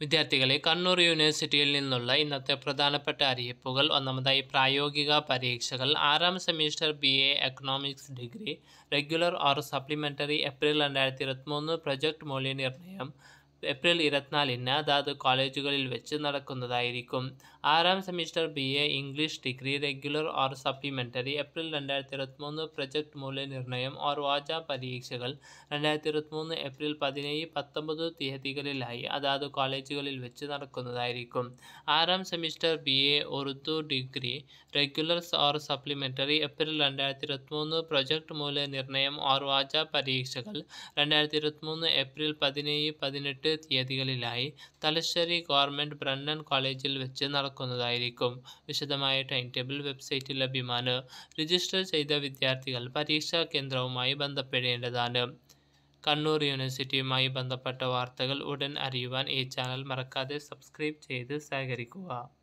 വിദ്യാർത്ഥികളെ കണ്ണൂർ യൂണിവേഴ്സിറ്റിയിൽ നിന്നുള്ള ഇന്നത്തെ പ്രധാനപ്പെട്ട അറിയിപ്പുകൾ ഒന്നാമതായി പ്രായോഗിക പരീക്ഷകൾ ആറാം semester B A economics degree regular or supplementary April രണ്ടായിരത്തി ഇരുപത്തിമൂന്ന് പ്രൊജക്ട് മൂല്യനിർണ്ണയം ഏപ്രിൽ ഇരുപത്തിനാലിന് അതാത് കോളേജുകളിൽ വെച്ച് നടക്കുന്നതായിരിക്കും ആറാം semester B A English degree regular or supplementary April രണ്ടായിരത്തി ഇരുപത്തിമൂന്ന് പ്രൊജക്ട് മൂല്യനിർണ്ണയം ഓർ വാച പരീക്ഷകൾ രണ്ടായിരത്തി ഇരുപത്തിമൂന്ന് ഏപ്രിൽ പതിനേഴ് പത്തൊമ്പത് തീയതികളിലായി അതാത് കോളേജുകളിൽ വെച്ച് നടക്കുന്നതായിരിക്കും ആറാം semester B A Urdu degree regular or supplementary April രണ്ടായിരത്തി ഇരുപത്തിമൂന്ന് പ്രൊജക്ട് മൂല്യനിർണ്ണയം ഓർ വാച പരീക്ഷകൾ രണ്ടായിരത്തി ഇരുപത്തിമൂന്ന് ഏപ്രിൽ പതിനേഴ് പതിനെട്ട് തീയതികളിലായി തലശ്ശേരി ഗവൺമെൻറ് ബ്രണ്ണൻ കോളേജിൽ വെച്ച് നടക്കുന്നതായിരിക്കും വിശദമായ ടൈം ടേബിൾ വെബ്സൈറ്റിൽ ലഭ്യമാണ് രജിസ്റ്റർ ചെയ്ത വിദ്യാർത്ഥികൾ പരീക്ഷാ കേന്ദ്രവുമായി ബന്ധപ്പെടേണ്ടതാണ് കണ്ണൂർ യൂണിവേഴ്സിറ്റിയുമായി ബന്ധപ്പെട്ട വാർത്തകൾ ഉടൻ അറിയുവാൻ ഈ ചാനൽ മറക്കാതെ സബ്സ്ക്രൈബ് ചെയ്ത് സഹകരിക്കുക